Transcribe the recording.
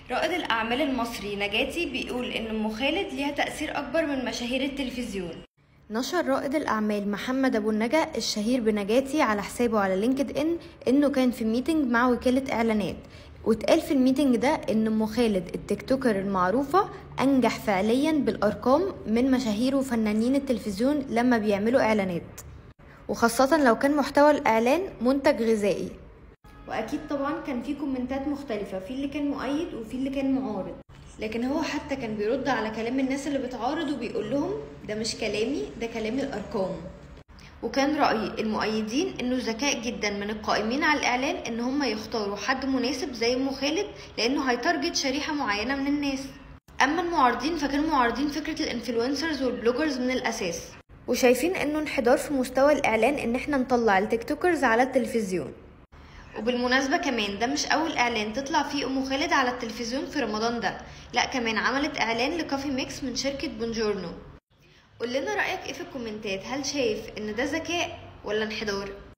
رائد الأعمال المصري نجاتي بيقول إن أم خالد ليها تأثير أكبر من مشاهير التلفزيون نشر رائد الأعمال محمد أبو النجا الشهير بنجاتي على حسابه على لينكد إن إنه كان في ميتنج مع وكالة إعلانات واتقال في الميتنج ده إن أم خالد التيك توكر المعروفة أنجح فعليا بالأرقام من مشاهير وفنانين التلفزيون لما بيعملوا إعلانات وخاصة لو كان محتوى الإعلان منتج غذائي واكيد طبعا كان في كومنتات مختلفة في اللي كان مؤيد وفي اللي كان معارض لكن هو حتى كان بيرد على كلام الناس اللي بتعارض وبيقول لهم ده مش كلامي ده كلام الارقام وكان رأي المؤيدين انه ذكاء جدا من القائمين على الاعلان ان هم يختاروا حد مناسب زي ام خالد لانه هيتارجت شريحة معينة من الناس اما المعارضين فكانوا معارضين فكرة الانفلونسرز والبلوجرز من الاساس وشايفين انه انحدار في مستوى الاعلان ان احنا نطلع التيك توكرز على التلفزيون وبالمناسبة كمان ده مش أول إعلان تطلع فيه أم خالد على التلفزيون في رمضان ده لا كمان عملت إعلان لكافي ميكس من شركة بونجورنو قول لنا رأيك إيه في الكومنتات هل شايف إن ده ذكاء ولا انحدار؟